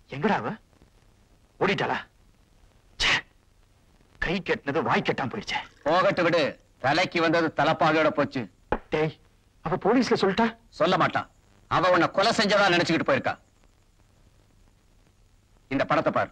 எங்கடா அவ ஓடிட்டாளா ச்சே, கை கெட்டினது வாய் கெட்டாம போயிடுச்சே போகட்டு விடு தலைக்கு வந்தது தலப்பாகையோட போச்சு டேய் அவ போலீஸ்ல சொல்லிட்டா சொல்ல மாட்டான் அவ உன்னை கொலை செஞ்சதா நினைச்சுக்கிட்டு போயிருக்கா இந்த படத்தை பார்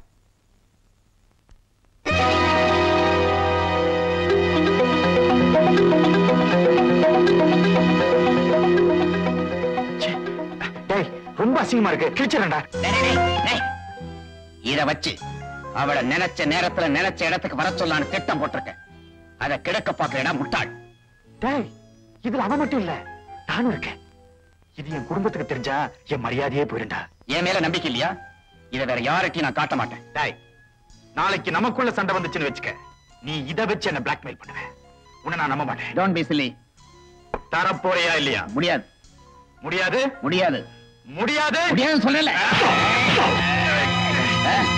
ச்சே, டேய் ரொம்ப அசிங்கமா இருக்கு கிழிச்சிடறேன்டா டேய், டேய், டேய், டேய். இத வச்சு அவளை நினைச்ச நேரத்துல நினைச்ச இடத்துக்கு வர சொல்லான்னு திட்டம் போட்டிருக்கேன் அதை கிடக்க பாக்குறேடா முட்டாள் டேய் இதுல அவ மட்டும் இல்ல நானும் இருக்கேன் இது என் குடும்பத்துக்கு தெரிஞ்சா என் மரியாதையே போயிருண்டா என் மேல நம்பிக்கை இல்லையா இதை வேற யார்கிட்டயும் நான் காட்ட மாட்டேன் டேய் நாளைக்கு நமக்குள்ள சண்டை வந்துச்சுன்னு வச்சுக்க நீ இத வச்சு என்ன பிளாக்மெயில் பண்ணுவ உன்னை நான் நம்ப மாட்டேன் டோன்ட் பி சில்லி தரப்போறியா இல்லையா முடியாது முடியாது முடியாது முடியாது முடியாதுன்னு சொல்லல ஆ?